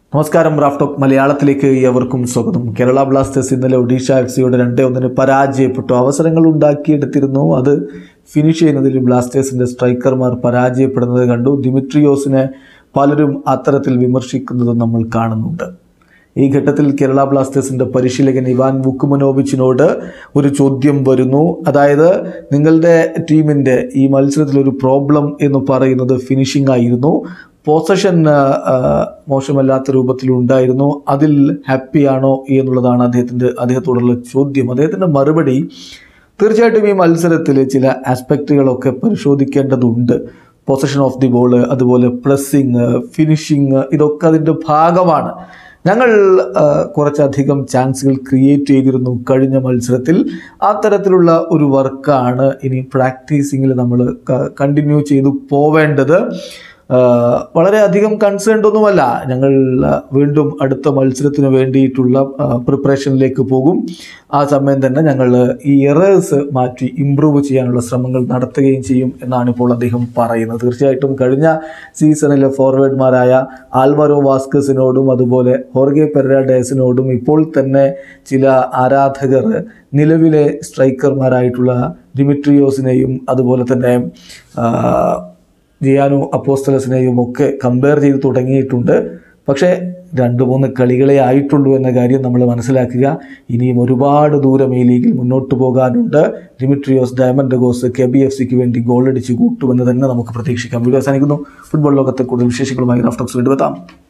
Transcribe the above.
നമസ്കാരം റാഫ്ടോക്ക് മലയാളത്തിലേക്ക് ഏവർക്കും സ്വാഗതം കേരള ബ്ലാസ്റ്റേഴ്സ് ഇന്നലെ ഒഡീഷ എഫ് സിയോട് രണ്ടേ ഒന്നിന് പരാജയപ്പെട്ടു അവസരങ്ങൾ ഉണ്ടാക്കിയെടുത്തിരുന്നു അത് ഫിനിഷ് ചെയ്യുന്നതിൽ ബ്ലാസ്റ്റേഴ്സിന്റെ സ്ട്രൈക്കർമാർ പരാജയപ്പെടുന്നത് കണ്ടു ദിമിട്രിയോസിനെ പലരും അത്തരത്തിൽ വിമർശിക്കുന്നതും നമ്മൾ കാണുന്നുണ്ട് ഈ ഘട്ടത്തിൽ കേരള ബ്ലാസ്റ്റേഴ്സിന്റെ പരിശീലകൻ ഇവാൻ വുക്കുമനോവിച്ചിനോട് ഒരു ചോദ്യം വരുന്നു അതായത് നിങ്ങളുടെ ടീമിന്റെ ഈ മത്സരത്തിൽ ഒരു പ്രോബ്ലം എന്ന് പറയുന്നത് ഫിനിഷിംഗ് ആയിരുന്നു പൊസഷൻ മോശമല്ലാത്ത രൂപത്തിലുണ്ടായിരുന്നു അതിൽ ഹാപ്പിയാണോ എന്നുള്ളതാണ് അദ്ദേഹത്തിൻ്റെ അദ്ദേഹത്തോടുള്ള ചോദ്യം അദ്ദേഹത്തിൻ്റെ മറുപടി തീർച്ചയായിട്ടും ഈ മത്സരത്തിൽ ചില ആസ്പെക്റ്റുകളൊക്കെ പരിശോധിക്കേണ്ടതുണ്ട് പൊസഷൻ ഓഫ് ദി ബോൾ അതുപോലെ പ്രസ്സിങ് ഫിനിഷിങ് ഇതൊക്കെ അതിൻ്റെ ഭാഗമാണ് ഞങ്ങൾ ആ, കുറച്ചധികം ചാൻസുകൾ ക്രിയേറ്റ് ചെയ്തിരുന്നു കഴിഞ്ഞ മത്സരത്തിൽ ആ തരത്തിലുള്ള ഒരു വർക്കാണ് ഇനി പ്രാക്ടീസിങ്ങിൽ നമ്മൾ കണ്ടിന്യൂ ചെയ്തു പോവേണ്ടത് ആ, വളരെയധികം കൺസേൺഡ് ഒന്നുമല്ല ഞങ്ങൾ ആ, വീണ്ടും അടുത്ത മത്സരത്തിന് വേണ്ടിയിട്ടുള്ള പ്രിപ്പറേഷനിലേക്ക് പോകും ആ സമയം തന്നെ ഞങ്ങൾ ഈ എറേഴ്സ് മാറ്റി ഇമ്പ്രൂവ് ചെയ്യാനുള്ള ശ്രമങ്ങൾ നടത്തുകയും ചെയ്യും എന്നാണ് ഇപ്പോൾ അദ്ദേഹം പറയുന്നത് തീർച്ചയായിട്ടും കഴിഞ്ഞ സീസണിലെ ഫോർവേഡ്മാരായ ആൽവറോ വാസ്കസിനോടും അതുപോലെ ഹോർഗെ പെരഡേസിനോടും ഇപ്പോൾ തന്നെ ചില ആരാധകർ നിലവിലെ സ്ട്രൈക്കർമാരായിട്ടുള്ള ഡിമിട്രിയോസിനെയും അതുപോലെ തന്നെ ആ, ജിയാനു അപ്പോസ്റ്റലസിനെയും ഒക്കെ കമ്പയർ ചെയ്ത് തുടങ്ങിയിട്ടുണ്ട് പക്ഷേ രണ്ട് മൂന്ന് കളികളെ ആയിട്ടുള്ളൂ എന്ന കാര്യം നമ്മൾ മനസ്സിലാക്കുക ഇനിയും ഒരുപാട് ദൂരം ഈ ലീഗിൽ മുന്നോട്ട് പോകാനുണ്ട് Dimitrios Diamantakos K B F സിക്ക് വേണ്ടി ഗോളടിച്ച് കൂട്ടുമെന്ന് തന്നെ നമുക്ക് പ്രതീക്ഷിക്കാം വീഡിയോ അവസാനിക്കുന്നു ഫുട്ബോൾ ലോകത്തെ കൂടുതൽ വിശേഷങ്ങളുമായി റഫ്റ്റോക്സ് വീണ്ടും എത്താം